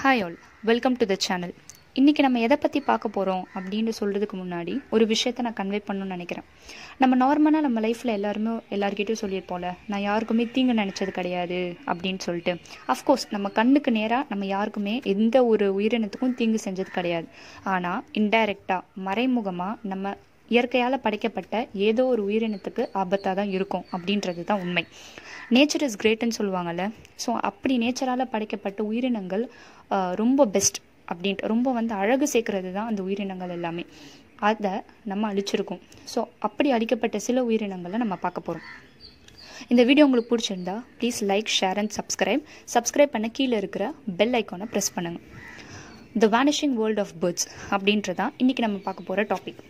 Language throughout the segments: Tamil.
hi all welcome to the channel இன்றைக்கி நம்ம எதை பற்றி பார்க்க போகிறோம் அப்படின்னு சொல்கிறதுக்கு முன்னாடி ஒரு விஷயத்தை நான் கன்வே பண்ணணும்னு நினைக்கிறேன் நம்ம நார்மலாக நம்ம லைஃப்பில் எல்லாருமே எல்லாருக்கிட்டையும் சொல்லியிருப்போம்ல நான் யாருக்குமே தீங்கு நினச்சது கிடையாது அப்படின்னு சொல்லிட்டு அஃப்கோர்ஸ் நம்ம கண்ணுக்கு நேராக நம்ம யாருக்குமே எந்த ஒரு உயிரினத்துக்கும் தீங்கு செஞ்சது கிடையாது ஆனால் இன்டைரக்டாக மறைமுகமாக நம்ம இயற்கையால் படைக்கப்பட்ட ஏதோ ஒரு உயிரினத்துக்கு ஆபத்தாக தான் இருக்கும் அப்படின்றது தான் உண்மை நேச்சர் இஸ் கிரேட்னு சொல்லுவாங்கல்ல ஸோ அப்படி நேச்சரால் படைக்கப்பட்ட உயிரினங்கள் ஆஹ், ரொம்ப பெஸ்ட் அப்படின்ட்டு ரொம்ப வந்து அழகு சேர்க்கறது தான் அந்த உயிரினங்கள் எல்லாமே அதை நம்ம அழிச்சிருக்கோம் ஸோ அப்படி அழிக்கப்பட்ட சில உயிரினங்களை நம்ம பார்க்க போகிறோம் இந்த வீடியோ உங்களுக்கு பிடிச்சிருந்தா please like share and subscribe subscribe பண்ண கீழே இருக்கிற பெல் ஐக்கானை ப்ரெஸ் பண்ணுங்கள் the vanishing world of birds அப்படின்றதான் இன்றைக்கி நம்ம பார்க்க போகிற டாபிக்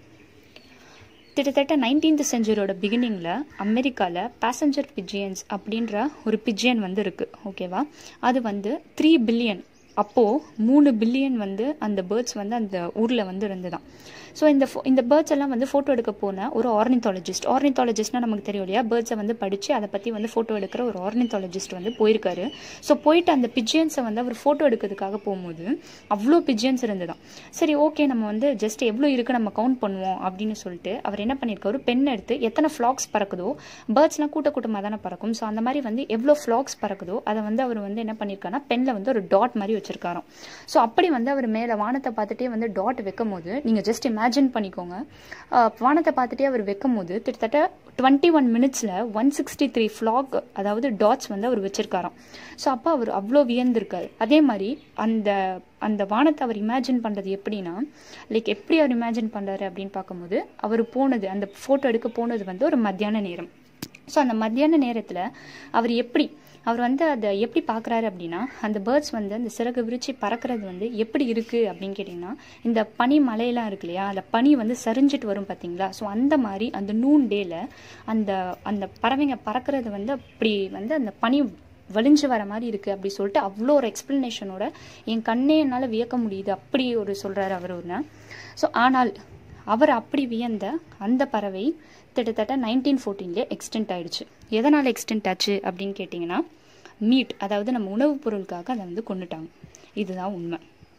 கிட்டத்தட்ட நைன்டீன்த் செஞ்சுரியோட பிகினிங்கில் அமெரிக்காவில் பேசஞ்சர் பிஜியன்ஸ் அப்படின்ற ஒரு பிஜியன் வந்து இருக்குது ஓகேவா அது வந்து த்ரீ பில்லியன் அப்போது மூணு பில்லியன் வந்து அந்த பேர்ட்ஸ் வந்து அந்த ஊரில் வந்து இருந்துதான் ஸோ இந்த pho- இந்த பேர்ட்ஸ் எல்லாம் வந்து ஃபோட்டோ எடுக்க போன ஒரு ஆர்னித்தாலஜிஸ்ட் ஆர்னித்தாலஜிஸ்ட்னா நமக்கு தெரியும் இல்லையா பேர்ட்ஸை வந்து படித்து அதை பற்றி வந்து ஃபோட்டோ எடுக்கிற ஒரு ஆர்னித்தாலஜிஸ்ட் வந்து போயிருக்காரு ஸோ போயிட்டு அந்த பிஜியன்ஸை வந்து அவர் ஃபோட்டோ எடுக்கிறதுக்காக போகும்போது அவ்வளோ பிஜியன்ஸ் இருந்துதான் சரி ஓகே நம்ம வந்து ஜஸ்ட் எவ்வளோ இருக்குது நம்ம கவுண்ட் பண்ணுவோம் அப்படின்னு சொல்லிட்டு அவர் என்ன பண்ணியிருக்காரு பென் எடுத்து எத்தனை ஃப்ளாக்ஸ் பறக்குதோ பேர்ட்ஸ்லாம் கூட்ட கூட்டமாக தானே பறக்கும் ஸோ அந்த மாதிரி வந்து எவ்வளோ ஃப்ளாக்ஸ் பறக்குதோ அதை வந்து அவர் வந்து என்ன பண்ணியிருக்காருன்னா பெனில் வந்து ஒரு டாட் மாதிரி வச்சிருக்காராம் ஸோ அப்படி வந்து அவர் மேலே வானத்தை பார்த்துட்டே வந்து டாட் வைக்கும் போது நீங்கள் ஜஸ்ட் இமேஜின் பண்ணிக்கோங்க ஆஹ் வானத்தை பார்த்துட்டே அவர் வைக்கும் போது கிட்டத்தட்ட டுவெண்ட்டி ஒன் மினிட்ஸில் ஒன் சிக்ஸ்டி த்ரீ ஃப்ளாக் அதாவது டாட்ஸ் வந்து அவர் வச்சிருக்காராம் ஸோ அப்போ அவர் அவ்வளோ வியந்திருக்காரு அதே மாதிரி அந்த அந்த வானத்தை அவர் இமேஜின் பண்ணுறது எப்படின்னா லைக் எப்படி அவர் இமேஜின் பண்ணுறாரு அப்படின்னு பார்க்கும்போது அவர் போனது அந்த ஃபோட்டோ எடுக்க போனது வந்து ஒரு மத்தியான நேரம் ஸோ அந்த மத்தியான நேரத்தில் அவர் எப்படி அவர் வந்து அதை எப்படி பார்க்குறாரு அப்படின்னா அந்த பேர்ட்ஸ் வந்து அந்த சிறகு விரிச்சு பறக்கிறது வந்து எப்படி இருக்குது அப்படின்னு கேட்டிங்கன்னா இந்த பனி மலையெல்லாம் இருக்கு இல்லையா அந்த பனி வந்து சரிஞ்சிட்டு வரும் பார்த்தீங்களா ஸோ அந்த மாதிரி அந்த நூன் டேல அந்த அந்த பறவைங்க பறக்கிறது வந்து அப்படி வந்து அந்த பனி வலிஞ்சு வர மாதிரி இருக்குது அப்படி சொல்லிட்டு அவ்வளோ ஒரு எக்ஸ்ப்ளனேஷனோட என் கண்ணே என்னால் வியக்க முடியுது அப்படி ஒரு சொல்கிறாரு அவர் ஒன்று ஸோ ஆனால் அவர் அப்படி வியந்த அந்த பறவை கிட்டத்தட்ட நைன்டீன் ஃபோர்டீன்லேயே எக்ஸ்டென்ட் ஆயிடுச்சு எதனால் எக்ஸ்டென்ட் ஆச்சு அப்படின்னு கேட்டிங்கன்னா மீட் அதாவது நம்ம உணவுப் பொருளுக்காக அதை வந்து கொண்டுட்டாங்க இதுதான் உண்மை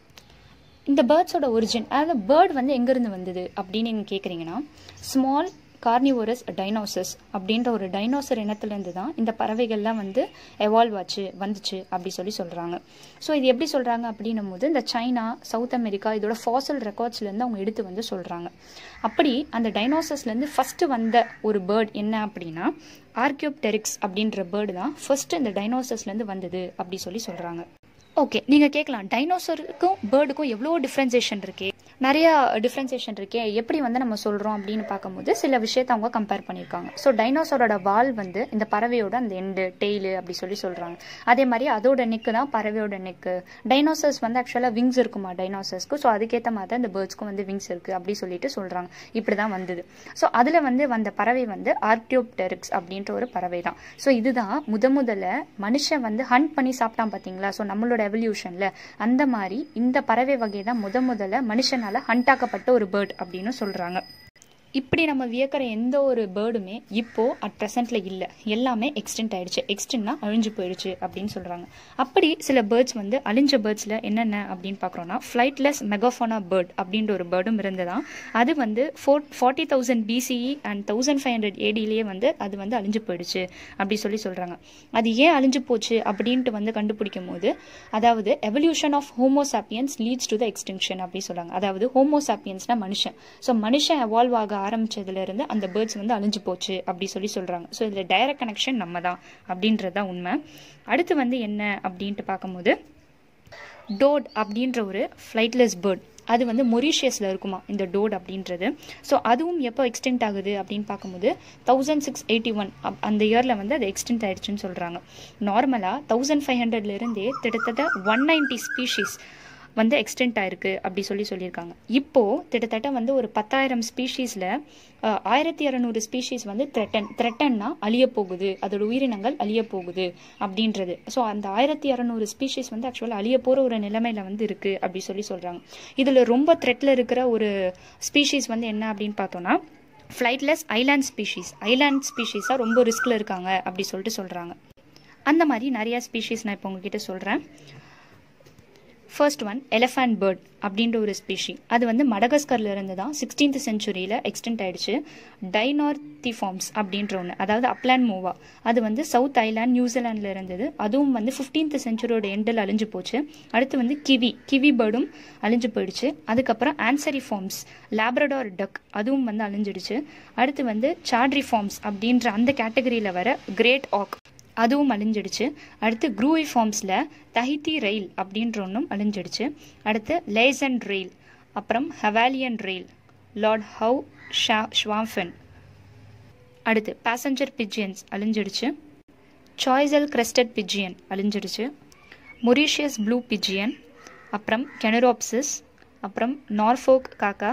இந்த பேர்ட்ஸோட ஒரிஜின் அதாவது பேர்ட் வந்து எங்கேருந்து வந்தது அப்படின்னு நீங்கள் கேட்குறீங்கன்னா ஸ்மால் கார்னிவோரஸ் டைனோசஸ் அப்படின்ற ஒரு டைனோசர் இனத்துலேருந்து தான் இந்த பறவைகள்லாம் வந்து எவால்வ் ஆச்சு வந்துச்சு அப்படி சொல்லி சொல்கிறாங்க ஸோ இது எப்படி சொல்கிறாங்க அப்படின்னும் போது இந்த சைனா சவுத் அமெரிக்கா இதோட ஃபாசல் ரெக்கார்ட்ஸ்லேருந்து அவங்க எடுத்து வந்து சொல்கிறாங்க அப்படி அந்த டைனோசஸ்லேருந்து ஃபஸ்ட்டு வந்த ஒரு பேர்ட் என்ன அப்படின்னா ஆர்கியோப்டெரிக்ஸ் அப்படின்ற பேர்டு தான் ஃபர்ஸ்ட் இந்த டைனோசஸ்லேருந்து வந்தது அப்படி சொல்லி சொல்கிறாங்க ஓகே நீங்கள் கேட்கலாம் டைனோசருக்கும் பேர்டுக்கும் எவ்வளோ டிஃப்ரென்சேஷன் இருக்கே நிறைய டிஃப்ரென்சேஷன் இருக்கே எப்படி வந்து நம்ம சொல்கிறோம் அப்படின்னு பார்க்கும்போது சில விஷயத்தை அவங்க கம்பேர் பண்ணியிருக்காங்க ஸோ டைனோசரோட வால் வந்து இந்த பறவையோட அந்த எண்டு டெய்லு அப்படி சொல்லி சொல்கிறாங்க அதே மாதிரி அதோட நெக்கு தான் பறவையோட நெக்கு டைனோசர்ஸ் வந்து ஆக்சுவலாக விங்ஸ் இருக்குமா டைனோசர்ஸ்க்கு ஸோ அதுக்கேற்ற மாதிரி தான் இந்த பேர்ட்ஸ்க்கும் வந்து விங்ஸ் இருக்குது அப்படி சொல்லிட்டு சொல்கிறாங்க இப்படி தான் வந்தது ஸோ அதில் வந்து வந்த பறவை வந்து ஆர்டியோப்டெரிக்ஸ் அப்படின்ற ஒரு பறவை தான் ஸோ இதுதான் முத முதல்ல மனுஷன் வந்து ஹண்ட் பண்ணி சாப்பிட்டான் பார்த்தீங்களா ஸோ நம்மளோட எவல்யூஷனில் அந்த மாதிரி இந்த பறவை வகை தான் முத முதல்ல மனுஷனால ஹண்ட் ஆக்கப்பட்ட ஒரு பேர்ட் அப்படின்னு சொல்கிறாங்க இப்படி நம்ம வியக்கிற எந்த ஒரு பேர்டுமே இப்போ அட் ப்ரெசென்ட்ல இல்லை எல்லாமே எக்ஸ்டென்ட் ஆயிடுச்சு எக்ஸ்டென்ட்னா அழிஞ்சு போயிடுச்சு அப்படின்னு சொல்றாங்க அப்படி சில பேர்ட்ஸ் வந்து அழிஞ்ச பேர்ட்ஸ்ல என்னென்ன அப்படின்னு பார்க்குறோம்னா ஃப்ளைட்லெஸ் மெகாஃபோனா பேர்ட் அப்படின்ற ஒரு பேர்டும் இருந்ததான் அது வந்து four forty thousand BCE and thousand five hundred ஏடிலேயே வந்து அது வந்து அழிஞ்சு போயிடுச்சு அப்படி சொல்லி சொல்றாங்க அது ஏன் அழிஞ்சு போச்சு அப்படின்ட்டு வந்து கண்டுபிடிக்கும் போது அதாவது evolution of homo sapiens leads to the extinction அப்படி சொல்றாங்க அதாவது ஹோமோசாப்பியன்ஸ்னா மனுஷன் ஸோ மனுஷன் எவால்வ் ஆக ஆரம்பிச்சதுல இருந்து அந்த பேர்ட்ஸ் வந்து அழிஞ்சு போச்சு அப்படி சொல்லி சொல்றாங்க ஸோ இதில் டைரக்ட் கனெக்ஷன் நம்ம தான் அப்படின்றது தான் உண்மை அடுத்து வந்து என்ன அப்படின்ட்டு பார்க்கும்போது டோட் அப்படின்ற ஒரு ஃப்ளைட்லெஸ் பேர்ட் அது வந்து மொரீஷியஸில் இருக்குமா இந்த டோட் அப்படின்றது ஸோ அதுவும் எப்போ எக்ஸ்டென்ட் ஆகுது அப்படின்னு பார்க்கும்போது தௌசண்ட் சிக்ஸ் எயிட்டி ஒன் அந்த இயரில் வந்து அது எக்ஸ்டென்ட் ஆயிடுச்சுன்னு சொல்கிறாங்க நார்மலாக தௌசண்ட் ஃபைவ் ஹண்ட்ரட்லேருந்தே கிட்டத்தட்ட ஒன் நைன்டி ஸ்பீஷீஸ் வந்து எக்ஸ்டென்ட் ஆயிருக்கு அப்படி சொல்லி சொல்லியிருக்காங்க இப்போ கிட்டத்தட்ட வந்து ஒரு பத்தாயிரம் ஸ்பீஷீஸில் ஆயிரத்தி இரநூறு ஸ்பீஷீஸ் வந்து த்ரெட்டன் த்ரெட்டன்னா அழிய போகுது அதோட உயிரினங்கள் அழிய போகுது அப்படின்றது ஸோ அந்த ஆயிரத்தி இரநூறு ஸ்பீஷீஸ் வந்து ஆக்சுவலாக அழிய போகிற ஒரு நிலைமையில வந்து இருக்கு அப்படி சொல்லி சொல்கிறாங்க இதில் ரொம்ப த்ரெட்டில் இருக்கிற ஒரு ஸ்பீஷீஸ் வந்து என்ன அப்படின்னு பார்த்தோம்னா ஃப்ளைட்லெஸ் ஐலாண்ட் ஸ்பீஷீஸ் ஐலாண்ட் ஸ்பீஷீஸாக ரொம்ப ரிஸ்கில் இருக்காங்க அப்படி சொல்லிட்டு சொல்கிறாங்க அந்த மாதிரி நிறைய ஸ்பீஷீஸ் நான் இப்போ உங்ககிட்ட சொல்கிறேன் ஃபர்ஸ்ட் ஒன் எலஃபண்ட் பேர்ட் அப்படின்ற ஒரு ஸ்பீஷி அது வந்து மடகஸ்கர்ல இருந்து தான் சிக்ஸ்டீன்த் செஞ்சுரியில் எக்ஸ்டென்ட் ஆயிடுச்சு டைனார்த்திஃபார்ம்ஸ் அப்படின்ற ஒன்று அதாவது அப்லாண்ட் மூவா அது வந்து சவுத் ஐலாண்ட் நியூசிலாண்டில் இருந்தது அதுவும் வந்து ஃபிஃப்டீன்த் செஞ்சுரியோட எண்டில் அழிஞ்சு போச்சு அடுத்து வந்து கிவி கிவி பேர்டும் அழிஞ்சு போயிடுச்சு அதுக்கப்புறம் ஆன்சரி ஃபார்ம்ஸ் லேப்ரடார் டக் அதுவும் வந்து அழிஞ்சிடுச்சு அடுத்து வந்து சாட்ரி ஃபார்ம்ஸ் அப்படின்ற அந்த கேட்டகரியில் வர கிரேட் ஆக் அதுவும் அழிஞ்சிடுச்சு அடுத்து க்ரூவி ஃபார்ம்ஸில் தஹித்தி ரெயில் அப்படின்ற ஒன்றும் அழிஞ்சிடுச்சு அடுத்து லேசன் ரெயில் அப்புறம் ஹவாலியன் ரெயில் லார்ட் ஹவ் ஷா ஷ்வாஃபன் அடுத்து பேசஞ்சர் பிஜியன்ஸ் அழிஞ்சிடுச்சு சாய்ஸல் கிரெஸ்டட் பிஜியன் அழிஞ்சிடுச்சு மொரீஷியஸ் ப்ளூ பிஜியன் அப்புறம் கெனரோப்சிஸ் அப்புறம் நார்ஃபோக் காக்கா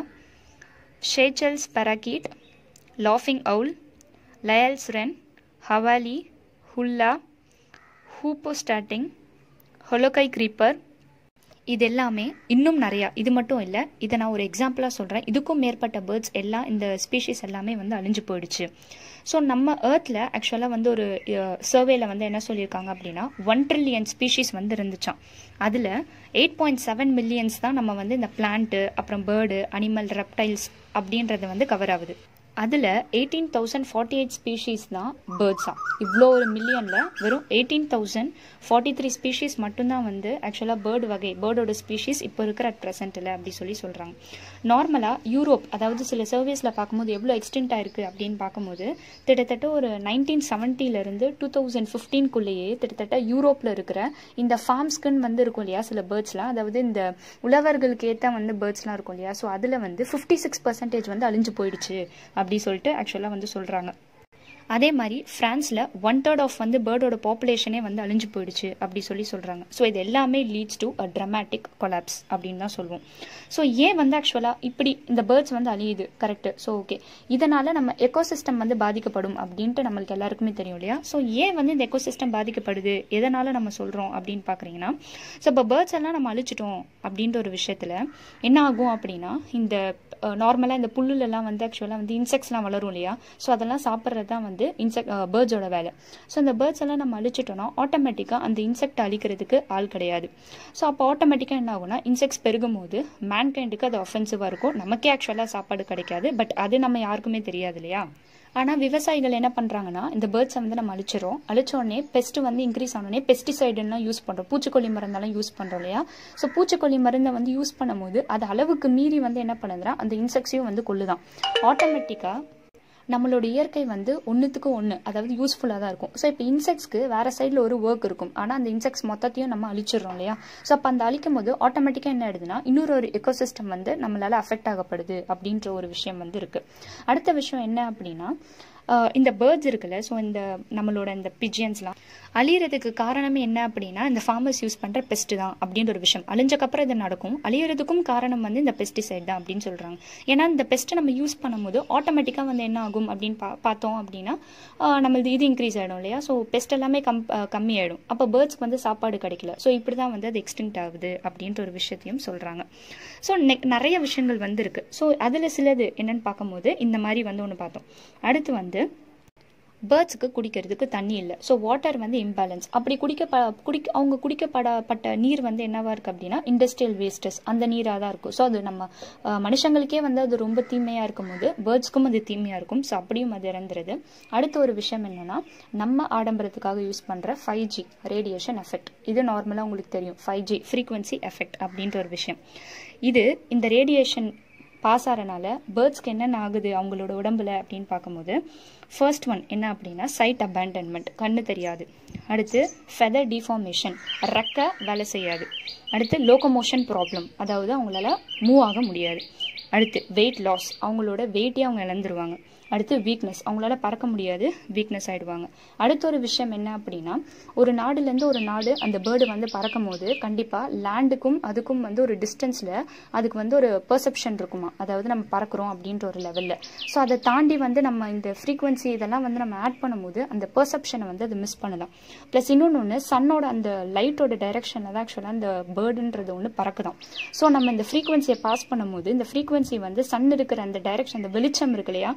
ஷேச்சல்ஸ் பராக்கீட் லாஃபிங் அவுல் லயல்ஸ் ரென் ஹவாலி ஹுல்லா ஹூப்போஸ்டாட்டிங் ஹொலோகை க்ரீப்பர் இது எல்லாமே இன்னும் நிறையா இது மட்டும் இல்லை இதை நான் ஒரு எக்ஸாம்பிளாக சொல்கிறேன் இதுக்கும் மேற்பட்ட பேர்ட்ஸ் எல்லாம் இந்த ஸ்பீஷீஸ் எல்லாமே வந்து அழிஞ்சு போயிடுச்சு ஸோ நம்ம ஏர்த்தில் ஆக்சுவலாக வந்து ஒரு சர்வேல வந்து என்ன சொல்லியிருக்காங்க அப்படின்னா ஒன் ட்ரில்லியன் ஸ்பீஷீஸ் வந்து இருந்துச்சான் அதில் எயிட் பாயிண்ட் செவன் மில்லியன்ஸ் தான் நம்ம வந்து இந்த பிளான்ட்டு அப்புறம் பேர்டு அனிமல் ரெப்டைல்ஸ் அப்படின்றது வந்து கவர் ஆகுது அதில் eighteen thousand forty eight species தான் பேர்ட்ஸா இவ்வளோ ஒரு மில்லியனில் வெறும் eighteen thousand forty three species மட்டும்தான் வந்து ஆக்சுவலாக பேர்டு வகை பேர்டோட ஸ்பீஷீஸ் இப்போ இருக்கிற அட் ப்ரெசென்ட்டில் அப்படி சொல்லி சொல்கிறாங்க நார்மலாக யூரோப் அதாவது சில சர்வீஸில் பார்க்கும்போது எவ்வளோ எக்ஸ்டென்ட் ஆயிருக்கு அப்படின்னு பார்க்கும்போது கிட்டத்தட்ட ஒரு நைன்டீன் செவன்ட்டிலேருந்து டூ தௌசண்ட் ஃபிஃப்டீன்குள்ளேயே கிட்டத்தட்ட யூரோப்பில் இருக்கிற இந்த ஃபார்ம்ஸ்க்குன்னு வந்து இருக்கும் இல்லையா சில பேர்ட்ஸ்லாம் அதாவது இந்த உழவர்களுக்கு ஏற்ற வந்து பேர்ட்ஸ்லாம் இருக்கும் இல்லையா ஸோ அதில் வந்து ஃபிஃப்டி சிக்ஸ் பர்சன்டேஜ் வந்து அழிஞ்சு போயிடுச்சு அப்படி சொல்லிட்டு ஆக்சுவலாக வந்து சொல்கிறாங்க அதே மாதிரி ஃப்ரான்ஸில் ஒன் தேர்ட் ஆஃப் வந்து பேர்டோட பாப்புலேஷனே வந்து அழிஞ்சு போயிடுச்சு அப்படி சொல்லி சொல்கிறாங்க ஸோ இது எல்லாமே leads to a dramatic collapse அப்படின்னு தான் சொல்லுவோம் ஸோ ஏன் வந்து ஆக்சுவலாக இப்படி இந்த பேர்ட்ஸ் வந்து அழியுது கரெக்டு ஸோ ஓகே இதனால் நம்ம எக்கோசிஸ்டம் வந்து பாதிக்கப்படும் அப்படின்ட்டு நம்மளுக்கு எல்லாருக்குமே தெரியும் இல்லையா ஸோ ஏன் வந்து இந்த எக்கோசிஸ்டம் பாதிக்கப்படுது எதனால் நம்ம சொல்கிறோம் அப்படின்னு பார்க்குறீங்கன்னா ஸோ இப்போ பேர்ட்ஸ் எல்லாம் நம்ம அழிச்சிட்டோம் அப்படின்ற ஒரு விஷயத்தில் என்ன ஆகும் அப்படின்னா இந்த நார்மலாக இந்த புல்லுலலாம் வந்து ஆக்சுவலாக வந்து இன்செக்ட்ஸ்லாம் வளரும் இல்லையா ஸோ அதெல்லாம் சாப்பிட்றது தான் வந்து இன்செக்ட் பேர்ட்ஸோட வேலை ஸோ அந்த பேர்ட்ஸ் எல்லாம் நம்ம அழிச்சிட்டோம்னா ஆட்டோமேட்டிக்காக அந்த இன்செக்ட் அழிக்கிறதுக்கு ஆள் கிடையாது ஸோ அப்போ ஆட்டோமேட்டிக்காக என்ன ஆகும்னா இன்செக்ட்ஸ் பெருகும் போது மேன்கைண்டுக்கு அது அஃபென்சிவாக இருக்கும் நமக்கே ஆக்சுவலாக சாப்பாடு கிடைக்காது பட் அது நம்ம யாருக்குமே தெரியாது இல்லையா ஆனால் விவசாயிகள் என்ன பண்ணுறாங்கன்னா இந்த பேர்ட்ஸை வந்து நம்ம அழிச்சிடறோம் அழிச்ச உடனே பெஸ்ட் வந்து இன்க்ரீஸ் ஆனோடனே பெஸ்டிசைடுலாம் யூஸ் பண்ணுறோம் பூச்சிக்கொல்லி மருந்தெல்லாம் யூஸ் பண்ணுறோம் இல்லையா ஸோ பூச்சிக்கொல்லி மருந்தை வந்து யூஸ் பண்ணும்போது அது அளவுக்கு மீறி வந்து என்ன பண்ணுதுன்னா அந்த இன்செக்ட்ஸையும் வந்து கொள்ளுதான் ஆட்டோமேட்டிக்காக நம்மளோட இயற்கை வந்து ஒன்றுத்துக்கு ஒன்று அதாவது யூஸ்ஃபுல்லாக தான் இருக்கும் ஸோ இப்போ இன்செக்ட்ஸ்க்கு வேறு சைடில் ஒரு ஒர்க் இருக்கும் ஆனால் அந்த இன்செக்ட்ஸ் மொத்தத்தையும் நம்ம அழிச்சிடுறோம் இல்லையா ஸோ அப்போ அந்த அழிக்கும் போது ஆட்டோமேட்டிக்காக என்ன ஆயிடுதுன்னா இன்னொரு ஒரு எக்கோசிஸ்டம் வந்து நம்மளால அஃபெக்ட் ஆகப்படுது அப்படின்ற ஒரு விஷயம் வந்து இருக்குது அடுத்த விஷயம் என்ன அப்படின்னா இந்த பேர்ட்ஸ் இருக்குல்ல ஸோ இந்த நம்மளோட இந்த பிஜியன்ஸ்லாம் அழியறதுக்கு காரணமே என்ன அப்படின்னா இந்த ஃபார்மர்ஸ் யூஸ் பண்ணுற பெஸ்ட் தான் அப்படின்ற ஒரு விஷயம் அழிஞ்சக்கப்புறம் இது நடக்கும் அழியறதுக்கும் காரணம் வந்து இந்த பெஸ்டிசைட் தான் அப்படின்னு சொல்கிறாங்க ஏன்னா இந்த பெஸ்ட்டை நம்ம யூஸ் பண்ணும்போது ஆட்டோமேட்டிக்காக வந்து என்ன ஆகும் அப்படின்னு பா பார்த்தோம் அப்படின்னா நம்மளது இது இன்க்ரீஸ் ஆகிடும் இல்லையா ஸோ பெஸ்ட் எல்லாமே கம் கம்மி ஆகிடும் அப்போ பேர்ட்ஸ்க்கு வந்து சாப்பாடு கிடைக்கல ஸோ இப்படி தான் வந்து அது எக்ஸ்டென்ட் ஆகுது அப்படின்ற ஒரு விஷயத்தையும் சொல்கிறாங்க ஸோ நிறைய விஷயங்கள் வந்து இருக்குது ஸோ அதில் சிலது என்னன்னு பார்க்கும்போது இந்த மாதிரி வந்து ஒன்று பார்த்தோம் அடுத்து வந்து பேர்ட்ஸுக்கு குடிக்கிறதுக்கு தண்ணி இல்லை ஸோ வாட்டர் வந்து இம்பேலன்ஸ் அப்படி குடிக்க ப குடிக்க அவங்க குடிக்கப்படப்பட்ட நீர் வந்து என்னவா இருக்குது அப்படின்னா இண்டஸ்ட்ரியல் வேஸ்டஸ் அந்த நீராக தான் இருக்கும் ஸோ அது நம்ம மனுஷங்களுக்கே வந்து அது ரொம்ப தீமையாக இருக்கும் போது பேர்ட்ஸ்க்கும் அது தீமையாக இருக்கும் ஸோ அப்படியும் அது இறந்துருது அடுத்த ஒரு விஷயம் என்னென்னா நம்ம ஆடம்பரத்துக்காக யூஸ் பண்ணுற ஃபைவ் ஜி ரேடியேஷன் எஃபெக்ட் இது நார்மலாக உங்களுக்கு தெரியும் ஃபைவ் ஜி ஃப்ரீக்வன்சி எஃபெக்ட் அப்படின்ற ஒரு விஷயம் இது இந்த ரேடியேஷன் பாஸ் ஆகிறனால பேர்ட்ஸ்க்கு என்னென்ன ஆகுது அவங்களோட உடம்புல அப்படின்னு பார்க்கும்போது ஃபர்ஸ்ட் ஒன் என்ன அப்படின்னா சைட் அபேண்டன்மெண்ட் கண்ணு தெரியாது அடுத்து ஃபெதர் டிஃபார்மேஷன் ரெக்க வேலை செய்யாது அடுத்து லோகோமோஷன் ப்ராப்ளம் அதாவது அவங்களால மூவ் ஆக முடியாது அடுத்து வெயிட் லாஸ் அவங்களோட வெயிட்டே அவங்க இழந்துருவாங்க அடுத்து வீக்னஸ் அவங்களால பறக்க முடியாது வீக்னஸ் ஆயிடுவாங்க அடுத்த ஒரு விஷயம் என்ன அப்படின்னா ஒரு நாடுலேருந்து ஒரு நாடு அந்த பேர்டு வந்து பறக்கும் போது கண்டிப்பாக லேண்டுக்கும் அதுக்கும் வந்து ஒரு டிஸ்டன்ஸில் அதுக்கு வந்து ஒரு பெர்செப்ஷன் இருக்குமா அதாவது நம்ம பறக்கிறோம் அப்படின்ற ஒரு லெவலில் ஸோ அதை தாண்டி வந்து நம்ம இந்த ஃப்ரீக்வன்சி இதெல்லாம் வந்து நம்ம ஆட் பண்ணும்போது அந்த பெர்செப்ஷனை வந்து அது மிஸ் பண்ணலாம் ப்ளஸ் இன்னொன்று ஒன்று சன்னோட அந்த லைட்டோட டைரக்ஷனில் தான் ஆக்சுவலாக அந்த பேர்டுன்றது ஒன்று பறக்குதான் ஸோ நம்ம இந்த ஃப்ரீக்வன்சியை பாஸ் பண்ணும்போது இந்த ஃப்ரீக்வன்சி வந்து சன் இருக்கிற அந்த டைரக்ஷன் அந்த வெளிச்சம் இருக்கு இல்லையா அந்த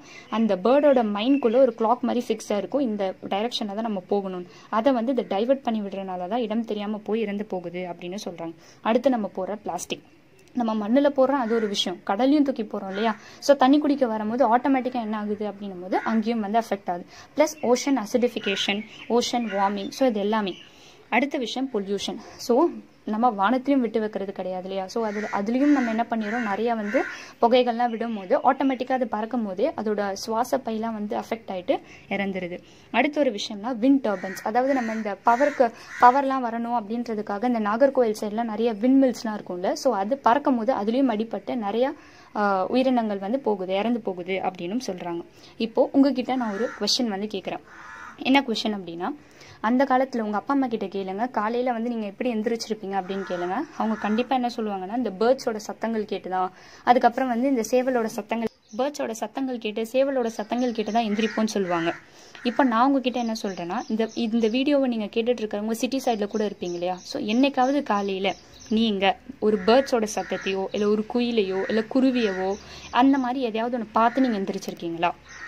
அந்த பேர்டோட மைண்ட்குள்ளே ஒரு கிளாக் மாதிரி ஃபிக்ஸாக இருக்கும் இந்த டைரக்ஷனில் தான் நம்ம போகணும் அதை வந்து இதை டைவர்ட் பண்ணி விடுறதுனால தான் இடம் தெரியாமல் போய் இறந்து போகுது அப்படின்னு சொல்கிறாங்க அடுத்து நம்ம போகிற பிளாஸ்டிக் நம்ம மண்ணில் போடுறோம் அது ஒரு விஷயம் கடல்லையும் தூக்கி போகிறோம் இல்லையா ஸோ தண்ணி குடிக்க வரும்போது ஆட்டோமேட்டிக்காக என்ன ஆகுது அப்படின்னும் போது அங்கேயும் வந்து அஃபெக்ட் ஆகுது plus ocean acidification ocean warming so இது எல்லாமே அடுத்த விஷயம் பொல்யூஷன் ஸோ நம்ம வானத்திலையும் விட்டு வைக்கிறது கிடையாது இல்லையா ஸோ அதில் அதுலேயும் நம்ம என்ன பண்ணிடுறோம் நிறைய வந்து புகைகள்லாம் விடும் போது ஆட்டோமேட்டிக்காக அது பறக்கும் போதே அதோட சுவாச பையெல்லாம் வந்து அஃபெக்ட் ஆகிட்டு இறந்துருது அடுத்த ஒரு விஷயம்னா விண்ட் டர்பன்ஸ் அதாவது நம்ம இந்த பவருக்கு பவர்லாம் வரணும் அப்படின்றதுக்காக இந்த நாகர்கோவில் சைடில் நிறைய விண்மில்ஸ்லாம் இருக்கும்ல ஸோ அது பறக்கும் போது அதுலேயும் அடிபட்டு நிறையா ஆஹ், உயிரினங்கள் வந்து போகுது இறந்து போகுது அப்படின்னும் சொல்கிறாங்க இப்போது உங்ககிட்ட நான் ஒரு கொஷின் வந்து கேட்குறேன் என்ன கொஷின் அப்படின்னா அந்த காலத்தில் உங்கள் அப்பா அம்மா கிட்ட கேளுங்க காலையில் வந்து நீங்கள் எப்படி எந்திரிச்சிருப்பீங்க அப்படின்னு கேளுங்க அவங்க கண்டிப்பாக என்ன சொல்லுவாங்கன்னா இந்த பேர்ட்ஸோட சத்தங்கள் கேட்டுதான் அதுக்கப்புறம் வந்து இந்த சேவலோட சத்தங்கள் பேர்ட்ஸோட சத்தங்கள் கேட்டு சேவலோட சத்தங்கள் கேட்டு தான் எந்திரிப்போம்னு சொல்லுவாங்க இப்போ நான் உங்ககிட்ட என்ன சொல்கிறேன்னா இந்த இந்த வீடியோவை நீங்கள் கேட்டுட்டு இருக்கிறவங்க சிட்டி சைடில் கூட இருப்பீங்க இல்லையா ஸோ என்னைக்காவது காலையில் நீங்கள் ஒரு பேர்ட்ஸோட சத்தத்தையோ இல்லை ஒரு குயிலையோ இல்லை குருவியவோ அந்த மாதிரி எதையாவது ஒன்று பார்த்து நீங்கள் எந்திரிச்சிருக்கீங்களா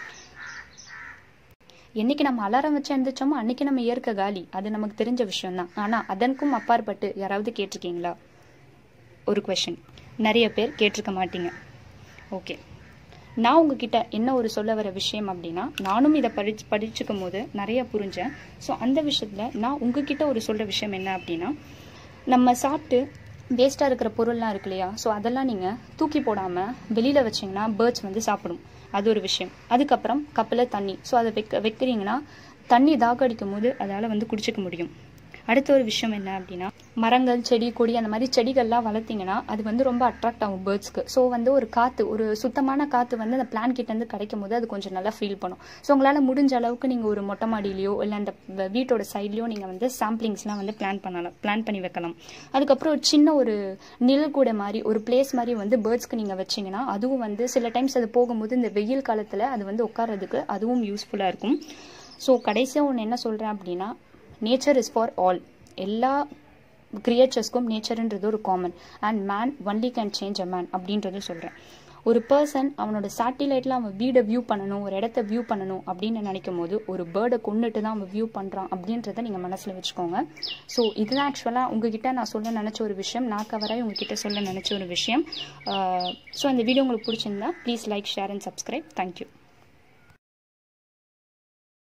என்னைக்கு நம்ம அலாரம் வச்சு எந்திரிச்சோமோ அன்னைக்கு நம்ம இயற்கை காலி அது நமக்கு தெரிஞ்ச விஷயம் தான் ஆனால் அதற்கும் அப்பாற்பட்டு யாராவது கேட்டிருக்கீங்களா ஒரு கொஷின் நிறைய பேர் கேட்டிருக்க மாட்டீங்க ஓகே நான் உங்ககிட்ட என்ன ஒரு சொல்ல வர விஷயம் அப்படின்னா நானும் இதை படிச்சு படிச்சுக்கும் போது நிறைய புரிஞ்சேன் ஸோ அந்த விஷயத்தில் நான் உங்ககிட்ட ஒரு சொல்கிற விஷயம் என்ன அப்படின்னா நம்ம சாப்பிட்டு வேஸ்ட்டாக இருக்கிற பொருள்லாம் இருக்கு இல்லையா ஸோ அதெல்லாம் நீங்கள் தூக்கி போடாமல் வெளியில் வச்சிங்கன்னா பேர்ட்ஸ் வந்து சாப்பிடும் அது ஒரு விஷயம் அதுக்கப்புறம் கப்பில் தண்ணி ஸோ அதை வைக்க வைக்கிறீங்கன்னா தண்ணி தாக்கடிக்கும் போது அதால் வந்து குடிச்சிக்க முடியும் அடுத்த ஒரு விஷயம் என்ன அப்படின்னா மரங்கள் செடி கொடி அந்த மாதிரி செடிகள்லாம் வளர்த்தீங்கன்னா அது வந்து ரொம்ப அட்ராக்ட் ஆகும் பேர்ட்ஸ்க்கு ஸோ வந்து ஒரு காற்று ஒரு சுத்தமான காற்று வந்து அந்த பிளான் கிட்டேருந்து கிடைக்கும் போது அது கொஞ்சம் நல்லா ஃபீல் பண்ணும் ஸோ உங்களால் முடிஞ்ச அளவுக்கு நீங்கள் ஒரு மொட்டை மாடியிலையோ இல்லை அந்த வ- வீட்டோட சைட்லையோ நீங்கள் வந்து சாம்பிளிங்ஸ்லாம் வந்து பிளான் பண்ணலாம் பிளான் பண்ணி வைக்கலாம் அதுக்கப்புறம் ஒரு சின்ன ஒரு நிழல் கூட மாதிரி ஒரு பிளேஸ் மாதிரி வந்து பேர்ட்ஸ்க்கு நீங்கள் வச்சீங்கன்னா அதுவும் வந்து சில டைம்ஸ் அது போகும்போது இந்த வெயில் காலத்தில் அது வந்து உட்கார்றதுக்கு அதுவும் யூஸ்ஃபுல்லாக இருக்கும் ஸோ கடைசியாக ஒன்று என்ன சொல்கிறேன் அப்படின்னா நேச்சர் இஸ் ஃபார் ஆல் எல்லா கிரியேச்சர்ஸ்க்கும் நேச்சர்ன்றது ஒரு common and man only can change a man அப்படின்றது சொல்கிறேன் ஒரு பர்சன் அவனோட சேட்டிலைட்டில் அவன் வீடை வியூ பண்ணணும் ஒரு இடத்த வியூ பண்ணணும் அப்படின்னு நினைக்கும் போது ஒரு பேர்டை கொண்டுட்டு தான் அவன் வியூ பண்ணுறான் அப்படின்றத நீங்கள் மனசில் வச்சுக்கோங்க ஸோ இதுதான் ஆக்சுவலாக உங்ககிட்ட நான் சொல்ல நினச்ச ஒரு விஷயம் நான் கவராய் உங்ககிட்ட சொல்ல நினச்ச ஒரு விஷயம் ஸோ அந்த வீடியோ உங்களுக்கு பிடிச்சிருந்தா please like share and subscribe thank you